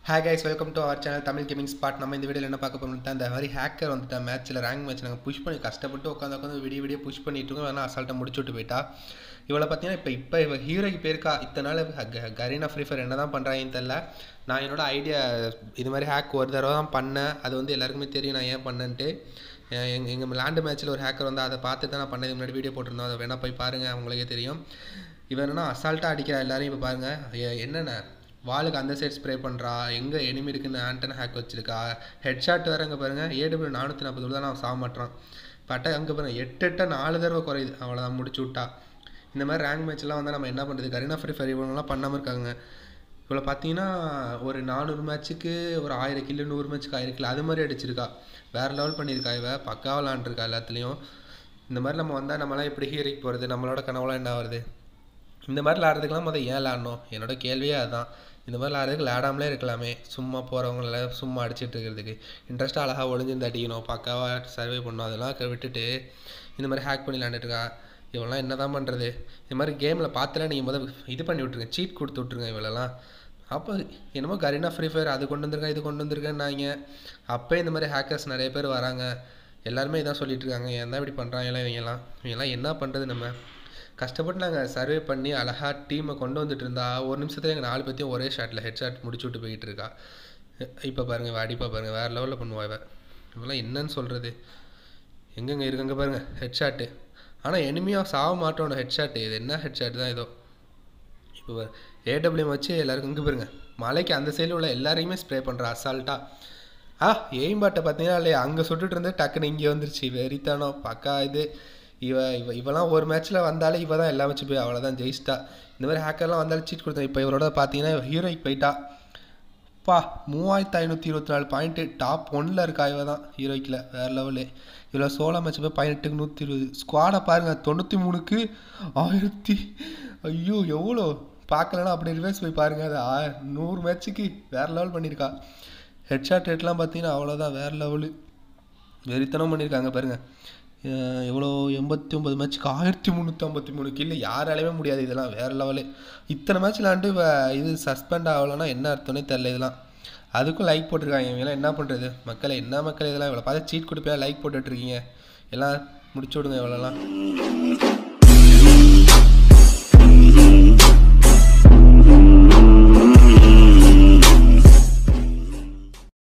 hey guys welcome to our channel Tamil gaming spot நம்ம இந்த வீடியோவில் என்ன பார்க்க போகிறோம்னா இந்த மாதிரி ஹேக்கர் வந்துட்டு மேட்ச்சில் ரேங்க் மேட்ச் நாங்கள் புஷ் பண்ணி கஷ்டப்பட்டு உட்காந்து உட்காந்து விடிய விடிய புஷ் பண்ணிட்டு இருக்கோம் வேணா அசால்ட்டாக முடிச்சு விட்டு போயிட்டா இவளை பார்த்தீங்கன்னா இப்போ இப்போ இவ ஹீரோக்கு பேருக்கா இத்தனை நாள் க- கரீனா ஃப்ரீ ஃபயர் என்ன தான் பண்ணுறாங்கன்னு தெரில நான் என்னோட ஐடியா இது மாதிரி ஹேக் ஒரு தடவை தான் பண்ணேன் அது வந்து எல்லாருக்குமே தெரியும் நான் ஏன் பண்ணேன்ட்டு எங்கள் எங்கள் லேண்டு மேட்ச்சில் ஒரு ஹேக்கர் வந்து அதை பார்த்துட்டு தான் நான் பண்ணது முன்னாடி வீடியோ போட்டிருந்தோம் அதை வேணால் போய் பாருங்கள் உங்களுக்கே தெரியும் இவன் என்னன்னா அசால்ட்டாக அடிக்கிறா எல்லாரையும் இப்போ பாருங்கள் என்னென்ன வாளுக்கு அந்த சைடு ஸ்ப்ரே பண்ணுறா எங்கே எனிமி இருக்குன்னு ஆண்டனா ஹேக் வச்சிருக்கா ஹெட்ஷாட் வேறங்க பாருங்கள் ஏடபிள்யூ நானூற்றி நாற்பது தான் நான் சாக மாட்டேறான் பட்டை அங்கே பாருங்க எட்டு எட்ட நாலு தடவை குறையுது அவ்வளோதான் முடிச்சு விட்டா இந்த மாதிரி ரேங்க் மேட்ச்லாம் வந்து நம்ம என்ன பண்ணுறது கரீனா ஃப்ரீ ஃபயர் இவங்கலாம் பண்ணாமல் இருக்காங்க இவ்வளோ பார்த்தீங்கன்னா ஒரு நானூறு மேட்ச்சுக்கு ஒரு ஆயிரம் கிலோ நூறு மேட்ச்சுக்கு ஆயிரம் கிலோ அது மாதிரி அடிச்சிருக்கா வேறு லெவல் பண்ணியிருக்கா இவ பக்காவாக விளாண்டுருக்கா எல்லாத்துலேயும் இந்த மாதிரி நம்ம வந்தால் நம்மளாம் எப்படி ஹீரோக்கு போகிறது நம்மளோட கனவுலாம் என்ன வருது இந்த மாதிரி விளாட்றதுக்கெல்லாம் முதல் ஏன் விளாடணும் என்னோட கேள்வியே அதுதான் இந்த மாதிரி விளாட்றதுக்கு விளாடாமலே இருக்கலாமே சும்மா போகிறவங்கள சும்மா அடிச்சிட்டு இருக்கிறதுக்கு இன்ட்ரெஸ்ட்டாக அழகாக ஒளிஞ்சிருந்து அடிக்கணும் பக்காவாக சர்வே பண்ணணும் அதெல்லாம் க- விட்டுட்டு இந்த மாதிரி ஹேக் பண்ணி விளாண்டுட்டு இருக்கா இவெல்லாம் என்ன தான் பண்ணுறது இந்த மாதிரி கேமில் பார்த்துல நீங்கள் முதல் இது பண்ணி விட்ருங்க சீட் கொடுத்து விட்ருங்க இவளெல்லாம் அப்போ என்னமோ கரீனா ஃப்ரீ ஃபயர் அது கொண்டு வந்திருக்கேன் இது கொண்டு வந்திருக்கேன்னாங்க அப்போ இந்த மாதிரி ஹேக்கர்ஸ் நிறைய பேர் வராங்க எல்லாருமே இதான் சொல்லிட்டு இருக்காங்க ஏன் தான் இப்படி பண்ணுறாங்களா இவங்கெல்லாம் இவங்கெல்லாம் என்ன பண்ணுறது நம்ம கஷ்டப்பட்டு நாங்கள் சர்வே பண்ணி அழகா டீமை கொண்டு வந்துட்டு இருந்தா ஒரு நிமிஷத்துல எங்கள் நாலு பேர்த்தையும் ஒரே ஷாட்டில் ஹெட் ஷாட் முடிச்சு விட்டு போயிட்டு இருக்கா இப்போ பாருங்க இவ அடிப்பா பாருங்க வேற லெவலில் பண்ணுவா இவ இவெல்லாம் என்னன்னு சொல்கிறது எங்கெங்க இருக்குங்க பாருங்க ஹெட் ஷாட்டு ஆனால் எனிமையாக சாக மாட்டோம் ஹெட் ஷாட்டு இது என்ன ஹெட் ஷாட் தான் ஏதோ இப்போ ஏடபிள்யூ வச்சு எல்லாருக்கும் இங்கே பாருங்க மலைக்கு அந்த சைடில் உள்ள எல்லாரையுமே ஸ்ப்ரே பண்ணுறா அசால்ட்டாக ஆ எய்ம் பாட்டை பார்த்தீங்கன்னா இல்லையா அங்கே சுட்டுட்டு இருந்து டக்குன்னு இங்கே வந்துருச்சு வெறித்தானோ பக்கா இது இவ இவ இவெல்லாம் ஒரு மேட்ச்சில் வந்தாலே இவ தான் எல்லா மேட்ச்சும் போய் அவ்வளோதான் ஜெயிச்சிட்டா இந்த மாதிரி ஹேக்கர்லாம் வந்தாலும் சீட் கொடுத்தோம் இப்போ இவரோட பார்த்தீங்கன்னா ஹீரோய்க்கு போயிட்டா பா மூவாயிரத்து ஐநூற்றி இருபத்தி நாலு பாயிண்ட்டு டாப் ஒன்னில் இருக்கா இவ தான் ஹீரோய்க்கில் வேறு லெவலு இவ்வளோ சோலா மேட்ச் போய் பதினெட்டுக்கு நூற்றி இருபது ஸ்குவாடை பாருங்கள் தொண்ணூற்றி மூணுக்கு ஆயிரத்தி ஐயோ எவ்வளோ பார்க்கலன்னா அப்படி ரிவர்ஸ் போய் பாருங்கள் அது ஆ- நூறு மேட்ச்சுக்கு வேறு லெவல் பண்ணியிருக்கா ஹெட்ஷாட் ரேட்லாம் பார்த்தீங்கன்னா அவ்வளோதான் வேறு லெவலு வெறித்தனம் பண்ணியிருக்காங்க பாருங்க அஹ் எவ்வளோ எண்பத்தி ஒம்பது மேட்ச்சுக்கு ஆயிரத்தி முந்நூற்றி ஐம்பத்தி மூணு கில்லு யாராலையுமே முடியாது இதெல்லாம் வேறு லெவலு இத்தனை மேட்ச் விளாண்டு இவ இது சஸ்பெண்ட் ஆகலைன்னா என்ன அர்த்தம்னே தெரில இதெல்லாம் அதுக்கும் லைக் போட்டிருக்காங்க இவங்கெல்லாம் என்ன பண்ணுறது மக்களை என்ன மக்கள் இதெல்லாம் இவ்வளோ பார்த்து சீட் கொடுப்பேன் லைக் போட்டுட்ருக்கீங்க எல்லாம் முடிச்சு விடுங்க இவ்வளோலாம்